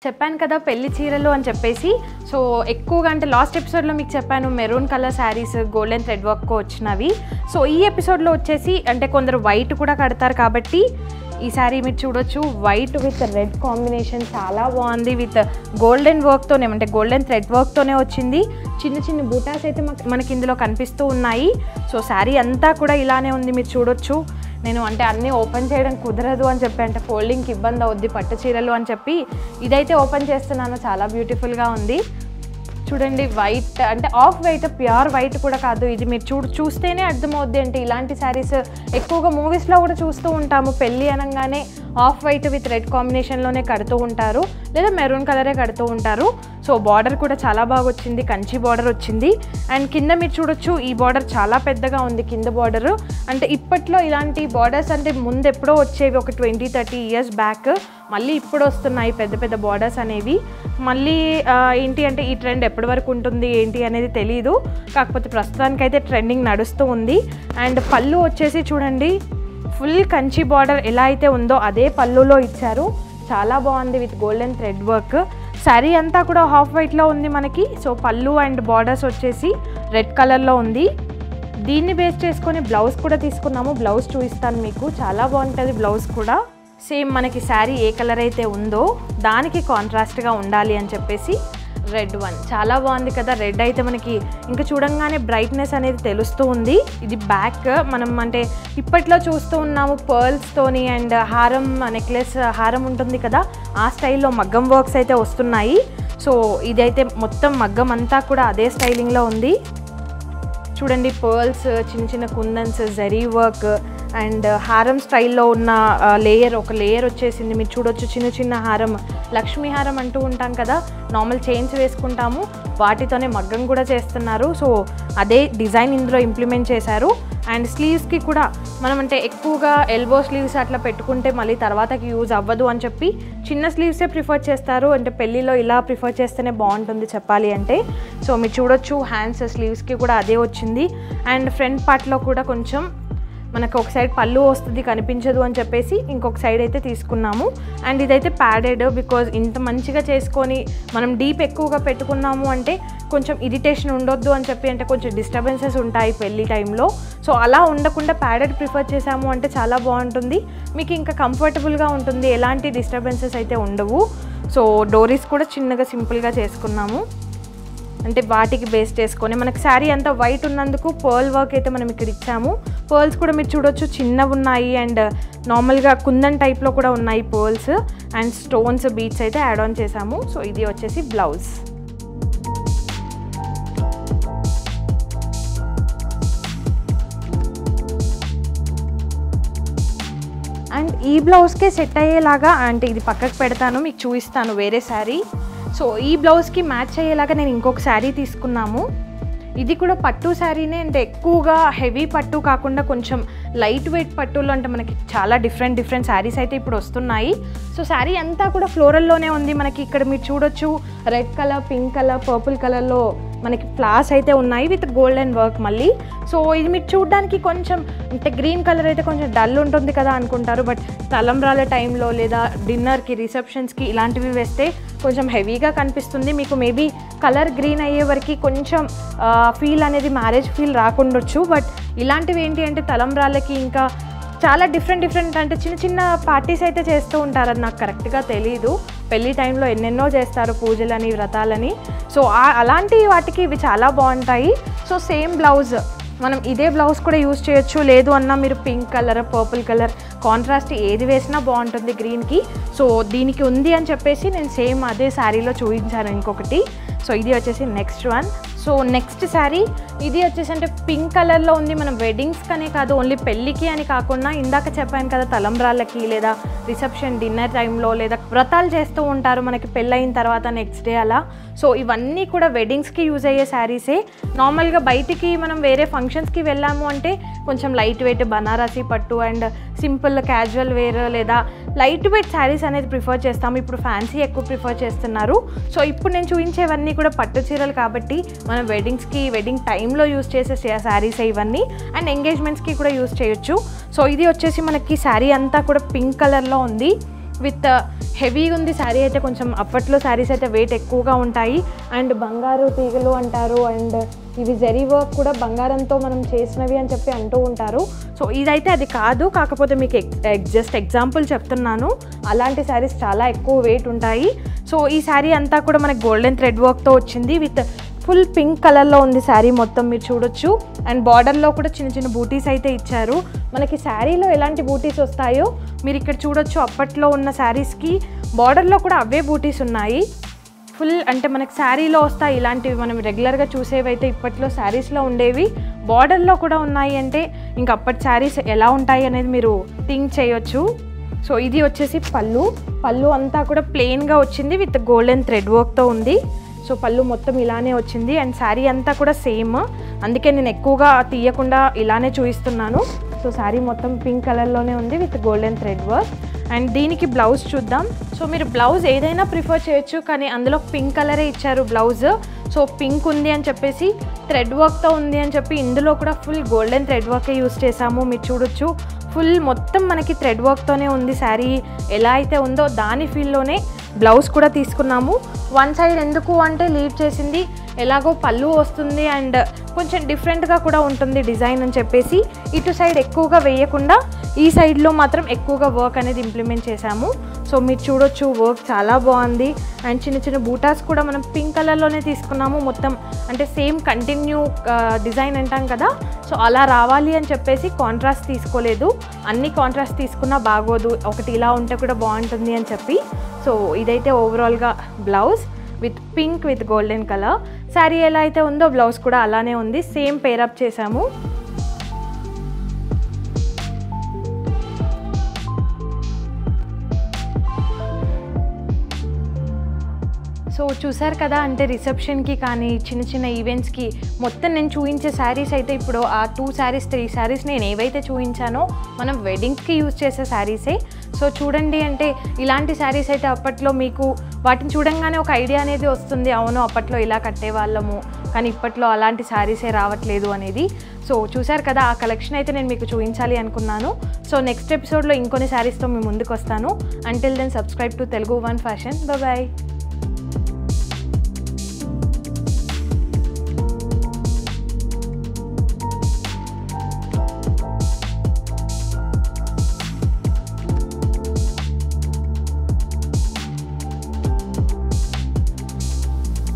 చెప్పాను కదా పెళ్లి చీరలు అని చెప్పేసి సో ఎక్కువగా అంటే లాస్ట్ ఎపిసోడ్లో మీకు చెప్పాను maroon colour saris golden thread work వచ్చినవి సో ఈ ఎపిసోడ్లో వచ్చేసి అంటే కొందరు వైట్ కూడా కడతారు కాబట్టి ఈ శారీ మీరు చూడొచ్చు వైట్ విత్ రెడ్ కాంబినేషన్ చాలా బాగుంది విత్ గోల్డెన్ వర్క్తోనే అంటే గోల్డెన్ థ్రెడ్ వర్క్తోనే వచ్చింది చిన్న చిన్న బూటాస్ అయితే మాకు- మనకి ఇందులో కనిపిస్తూ ఉన్నాయి సో శారీ అంతా కూడా ఇలానే ఉంది మీరు చూడొచ్చు నేను అంటే అన్నీ ఓపెన్ చేయడం కుదరదు అని చెప్పి అంటే ఫోల్డింగ్కి ఇబ్బంది అవుద్ది పట్టు చీరలు అని చెప్పి ఇదైతే ఓపెన్ చేస్తున్నాను చాలా బ్యూటిఫుల్గా ఉంది చూడండి వైట్ అంటే ఆఫ్ వైట్ ప్యూర్ వైట్ కూడా కాదు ఇది మీరు చూ చూస్తేనే అర్థమవుద్ది అంటే ఇలాంటి శారీస్ ఎక్కువగా మూవీస్లో కూడా చూస్తూ ఉంటాము పెళ్ళి అనగానే ఆఫ్ వైట్ విత్ రెడ్ కాంబినేషన్లోనే కడుతూ ఉంటారు లేదా మెరూన్ కలరే కడుతూ ఉంటారు సో బార్డర్ కూడా చాలా బాగా వచ్చింది కంచి బార్డర్ వచ్చింది అండ్ కింద మీరు చూడొచ్చు ఈ బార్డర్ చాలా పెద్దగా ఉంది కింద బార్డర్ అంటే ఇప్పట్లో ఇలాంటి బార్డర్స్ అంటే ముందు ఎప్పుడో వచ్చేవి ఒక ట్వంటీ థర్టీ ఇయర్స్ బ్యాక్ మళ్ళీ ఇప్పుడు వస్తున్నాయి పెద్ద పెద్ద బార్డర్స్ అనేవి మళ్ళీ ఆ, ఏంటి అంటే ఈ ట్రెండ్ ఎప్పటి వరకు ఉంటుంది ఏంటి అనేది తెలియదు కాకపోతే ప్రస్తుతానికైతే ట్రెండింగ్ నడుస్తూ ఉంది అండ్ పళ్ళు వచ్చేసి చూడండి ఫుల్ కంచి బార్డర్ ఎలా అయితే ఉందో అదే పళ్ళులో ఇచ్చారు చాలా బాగుంది with golden thread work sari అంతా కూడా హాఫ్ వైట్లో ఉంది మనకి సో పళ్ళు అండ్ బార్డర్స్ వచ్చేసి రెడ్ కలర్లో ఉంది దీన్ని బేస్ చేసుకొని బ్లౌజ్ కూడా తీసుకున్నాము బ్లౌజ్ చూపిస్తాను మీకు చాలా బాగుంటుంది బ్లౌజ్ కూడా సేమ్ మనకి శారీ ఏ కలర్ అయితే ఉందో దానికి కాంట్రాస్ట్గా ఉండాలి అని చెప్పేసి రెడ్ వన్ చాలా బాగుంది కదా రెడ్ అయితే మనకి ఇంకా చూడంగానే బ్రైట్నెస్ అనేది తెలుస్తూ ఉంది ఇది బ్యాక్ మనం అంటే ఇప్పట్లో చూస్తూ ఉన్నాము పర్ల్స్తోని అండ్ హారం నెక్లెస్ హారం ఉంటుంది కదా ఆ స్టైల్లో మగ్గం వర్క్స్ అయితే వస్తున్నాయి సో ఇదైతే మొత్తం మగ్గం అంతా కూడా అదే స్టైలింగ్లో ఉంది చూడండి పర్ల్స్ చిన్న చిన్న కుందన్స్ జరీ వర్క్ అండ్ హారం స్టైల్లో ఉన్న లేయర్ ఒక లేయర్ వచ్చేసింది మీరు చూడొచ్చు చిన్న చిన్న హారం లక్ష్మీ హారం అంటూ ఉంటాం కదా నార్మల్ చైన్స్ వేసుకుంటాము వాటితోనే మగ్గం కూడా చేస్తున్నారు సో అదే డిజైన్ ఇందులో ఇంప్లిమెంట్ చేశారు అండ్ స్లీవ్స్కి కూడా మనం అంటే ఎక్కువగా ఎల్బో స్లీవ్స్ అట్లా పెట్టుకుంటే మళ్ళీ తర్వాతకి యూజ్ అవ్వదు అని చెప్పి చిన్న స్లీవ్సే ప్రిఫర్ చేస్తారు అంటే పెళ్ళిలో ఇలా ప్రిఫర్ చేస్తేనే బాగుంటుంది చెప్పాలి అంటే సో మీరు చూడొచ్చు హ్యాండ్స్ స్లీవ్స్కి కూడా అదే వచ్చింది అండ్ ఫ్రంట్ పార్ట్లో కూడా కొంచెం మనకు ఒక సైడ్ పళ్ళు వస్తుంది కనిపించదు అని చెప్పేసి ఇంకొక సైడ్ అయితే తీసుకున్నాము అండ్ ఇదైతే ప్యాడెడ్ బికాజ్ ఇంత మంచిగా చేసుకొని మనం డీప్ ఎక్కువగా పెట్టుకున్నాము అంటే కొంచెం ఇరిటేషన్ ఉండొద్దు అని చెప్పి అంటే కొంచెం డిస్టర్బెన్సెస్ ఉంటాయి పెళ్లి టైంలో సో అలా ఉండకుండా ప్యాడెడ్ ప్రిఫర్ చేసాము అంటే చాలా బాగుంటుంది మీకు ఇంకా కంఫర్టబుల్గా ఉంటుంది ఎలాంటి డిస్టర్బెన్సెస్ అయితే ఉండవు సో డోరీస్ కూడా చిన్నగా సింపుల్గా చేసుకున్నాము అంటే వాటికి బేస్ చేసుకొని మనకి శారీ అంతా వైట్ ఉన్నందుకు పర్ల్ వర్క్ అయితే మనం ఇక్కడ ఇచ్చాము పర్ల్స్ కూడా మీరు చూడొచ్చు చిన్నవి ఉన్నాయి అండ్ నార్మల్గా కుందన్ టైప్లో కూడా ఉన్నాయి పర్ల్స్ అండ్ స్టోన్స్ బీట్స్ అయితే యాడ్ ఆన్ చేసాము సో ఇది వచ్చేసి బ్లౌజ్ అండ్ ఈ బ్లౌజ్కే సెట్ అయ్యేలాగా అంటే ఇది పక్కకు పెడతాను మీకు చూపిస్తాను వేరే శారీ సో ఈ బ్లౌజ్కి మ్యాచ్ అయ్యేలాగా నేను ఇంకొక శారీ తీసుకున్నాము ఇది కూడా పట్టు శారీనే అంటే ఎక్కువగా హెవీ పట్టు కాకుండా కొంచెం లైట్ వెయిట్ పట్టులో అంటే మనకి చాలా డిఫరెంట్ డిఫరెంట్ శారీస్ అయితే ఇప్పుడు వస్తున్నాయి సో శారీ అంతా కూడా ఫ్లోరల్లోనే ఉంది మనకి ఇక్కడ మీరు చూడొచ్చు red colour pink colour purple కలర్లో మనకి ఫ్లాస్ అయితే ఉన్నాయి విత్ గోల్డెన్ వర్క్ మళ్ళీ సో ఇది మీరు చూడడానికి కొంచెం అంటే గ్రీన్ కలర్ అయితే కొంచెం డల్ ఉంటుంది కదా అనుకుంటారు బట్ తలంబ్రాల టైంలో లేదా డిన్నర్కి రిసెప్షన్స్కి ఇలాంటివి వేస్తే కొంచెం హెవీగా కనిపిస్తుంది మీకు మేబీ కలర్ గ్రీన్ అయ్యే వరకు కొంచెం ఫీల్ అనేది మ్యారేజ్ ఫీల్ రాకుండొచ్చు బట్ ఇలాంటివి ఏంటి అంటే తలంబ్రాలకి ఇంకా చాలా డిఫరెంట్ డిఫరెంట్ అంటే చిన్న చిన్న పార్టీస్ అయితే చేస్తూ ఉంటారు అది నాకు కరెక్ట్గా తెలియదు పెళ్లి టైంలో ఎన్నెన్నో చేస్తారు పూజలని వ్రతాలని సో ఆ- అలాంటి వాటికి ఇవి చాలా బాగుంటాయి సో సేమ్ బ్లౌజ్ మనం ఇదే బ్లౌజ్ కూడా యూస్ చేయొచ్చు లేదు అన్నా మీరు pink colour purple colour contrast ఏది వేసినా బాగుంటుంది గ్రీన్కి సో దీనికి ఉంది అని చెప్పేసి నేను సేమ్ అదే శారీలో చూపించాను ఇంకొకటి సో ఇది వచ్చేసి next one so next sari ఇది వచ్చేసి అంటే పింక్ కలర్లో ఉంది మనం వెడ్డింగ్స్కనే కాదు ఓన్లీ పెళ్ళికి అని కాకుండా ఇందాక చెప్పాను కదా తలంబ్రాలకి లేదా రిసెప్షన్ డిన్నర్ టైంలో లేదా వ్రతాలు చేస్తూ ఉంటారు మనకి పెళ్ళయిన తర్వాత నెక్స్ట్ డే అలా సో ఇవన్నీ కూడా వెడ్డింగ్స్కి యూజ్ అయ్యే శారీసే నార్మల్గా బయటికి మనం వేరే ఫంక్షన్స్కి వెళ్ళాము అంటే కొంచెం లైట్ వెయిట్ బనారసి పట్టు అండ్ సింపుల్ క్యాజువల్ వేర్ లేదా లైట్ వెయిట్ శారీస్ అనేది ప్రిఫర్ చేస్తాము ఇప్పుడు ఫ్యాన్సీ ఎక్కువ ప్రిఫర్ చేస్తున్నారు సో ఇప్పుడు నేను చూపించేవన్నీ కూడా పట్టు చీరలు కాబట్టి మనం వెడ్డింగ్స్కి వెడ్డింగ్ టైంలో యూస్ చేసే శారీస్ ఇవన్నీ అండ్ ఎంగేజ్మెంట్స్కి కూడా యూస్ చేయొచ్చు సో ఇది వచ్చేసి మనకి శారీ అంతా కూడా పింక్ కలర్లో ఉంది విత్ హెవీగా ఉంది శారీ అయితే కొంచెం అప్పట్లో శారీస్ అయితే వెయిట్ ఎక్కువగా ఉంటాయి అండ్ బంగారు తీగలు అంటారు అండ్ ఇవి జరీ వర్క్ కూడా బంగారంతో మనం చేసినవి అని చెప్పి అంటూ ఉంటారు సో ఇదైతే అది కాదు కాకపోతే మీకు ఎగ్ జస్ట్ ఎగ్జాంపుల్ చెప్తున్నాను అలాంటి శారీస్ చాలా ఎక్కువ వెయిట్ ఉంటాయి సో ఈ శారీ అంతా కూడా మనకి గోల్డెన్ థ్రెడ్ వర్క్తో వచ్చింది విత్ ఫుల్ పింక్ కలర్లో ఉంది శారీ మొత్తం మీరు చూడొచ్చు అండ్ బార్డర్లో కూడా చిన్న చిన్న బూటీస్ అయితే ఇచ్చారు మనకి శారీలో ఎలాంటి బూటీస్ వస్తాయో మీరు ఇక్కడ చూడొచ్చు అప్పట్లో ఉన్న శారీస్కి బార్డర్లో కూడా అవే బూటీస్ ఉన్నాయి ఫుల్ అంటే మనకి శారీలో వస్తాయి ఇలాంటివి మనం రెగ్యులర్గా చూసేవి అయితే ఇప్పట్లో శారీస్లో ఉండేవి బార్డర్లో కూడా ఉన్నాయి అంటే ఇంక అప్పటి శారీస్ ఎలా ఉంటాయి అనేది మీరు థింక్ చేయొచ్చు సో ఇది వచ్చేసి పళ్ళు పళ్ళు అంతా కూడా ప్లెయిన్గా వచ్చింది విత్ గోల్డెన్ థ్రెడ్ వర్క్తో ఉంది సో పళ్ళు మొత్తం ఇలానే వచ్చింది అండ్ శారీ అంతా కూడా సేమ్ అందుకే నేను ఎక్కువగా తీయకుండా ఇలానే చూపిస్తున్నాను సో శారీ మొత్తం పింక్ కలర్లోనే ఉంది with golden thread work and దీనికి బ్లౌజ్ చూద్దాం సో మీరు బ్లౌజ్ ఏదైనా ప్రిఫర్ చేయొచ్చు కానీ అందులో పింక్ కలరే ఇచ్చారు బ్లౌజ్ సో పింక్ ఉంది అని చెప్పేసి థ్రెడ్ వర్క్తో ఉంది అని చెప్పి ఇందులో కూడా ఫుల్ గోల్డెన్ థ్రెడ్ వర్కే యూస్ చేసాము మీరు చూడొచ్చు ఫుల్ మొత్తం మనకి థ్రెడ్ వర్క్తోనే ఉంది శారీ ఎలా అయితే ఉందో దాని ఫీల్లోనే బ్లౌజ్ కూడా తీసుకున్నాము వన్ సైడ్ ఎందుకు అంటే లీడ్ చేసింది ఎలాగో పళ్ళు వస్తుంది అండ్ కొంచెం డిఫరెంట్గా కూడా ఉంటుంది డిజైన్ అని చెప్పేసి ఇటు సైడ్ ఎక్కువగా వేయకుండా ఈ సైడ్లో మాత్రం ఎక్కువగా వర్క్ అనేది ఇంప్లిమెంట్ చేశాము సో మీరు చూడొచ్చు వర్క్ చాలా బాగుంది అండ్ చిన్న చిన్న బూటాస్ కూడా మనం పింక్ కలర్లోనే తీసుకున్నాము మొత్తం అంటే సేమ్ కంటిన్యూ డిజైన్ అంటాం కదా సో అలా రావాలి అని చెప్పేసి కాంట్రాస్ట్ తీసుకోలేదు అన్ని కాంట్రాస్ట్ తీసుకున్నా బాగోదు ఒకటి ఇలా ఉంటే కూడా బాగుంటుంది అని చెప్పి సో ఇదైతే ఓవరాల్గా blouse with pink with golden colour sari ఎలా అయితే ఉందో బ్లౌజ్ కూడా అలానే ఉంది సేమ్ పేరప్ చేసాము సో చూసారు కదా అంటే రిసెప్షన్కి కానీ చిన్న చిన్న ఈవెంట్స్కి మొత్తం నేను చూపించే శారీస్ అయితే ఇప్పుడు ఆ టూ శారీస్ త్రీ శారీస్ నేను ఏవైతే చూపించానో మనం వెడ్డింగ్స్కి యూజ్ చేసే శారీసే సో చూడండి అంటే ఇలాంటి శారీస్ అయితే అప్పట్లో మీకు వాటిని చూడంగానే ఒక ఐడియా అనేది వస్తుంది అవును అప్పట్లో ఇలా కట్టేవాళ్ళము కానీ ఇప్పట్లో అలాంటి శారీసే రావట్లేదు అనేది సో చూసారు కదా ఆ కలెక్షన్ అయితే నేను మీకు చూపించాలి అనుకున్నాను సో నెక్స్ట్ ఎపిసోడ్లో ఇంకొన్ని శారీస్తో మీ ముందుకు వస్తాను until then subscribe to Telugu one fashion bye